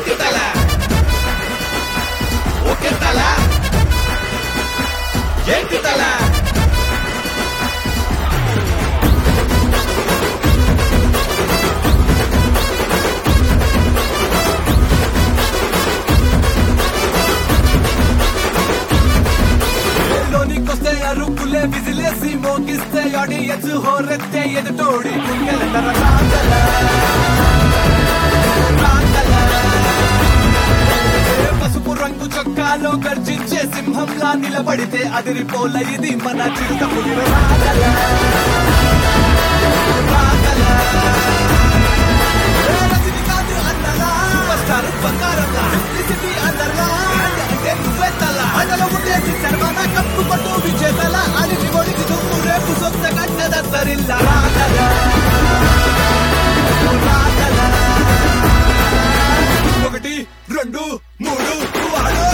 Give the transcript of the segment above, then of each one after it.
ఏంటి తల ఓకే తల ఏంటి తల లోనికొస్తే అరుపులే విజిలేసి మోగిస్తే ఆడియన్స్ హోరెత్తే ఎదుటోడి గుండెల రాగల రాగల. ఏ పసుపు రంగు చొక్కాలో గర్జించే సింహంలా నిలబడితే అదిరిపోల ఇది మన చిరుత పులి రాగల రాగల. ఏ రజనీకాంత్ అన్నలా, సూపర్ స్టార్ బంగారంలా, simplicity అందరిలా, అంటే నువ్వే తల. అదలో ఉండేసి శర్మన కప్పు పట్టు విజేతల అని ఒడికి దుమ్ము రేపు సొంత కన్నద సరిల్ల రాగల రాగల. ఒకటి రెండు మూడు వాడు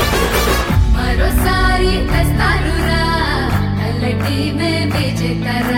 మరోసారి తెస్తారురా నల్లటి మే విజేతరా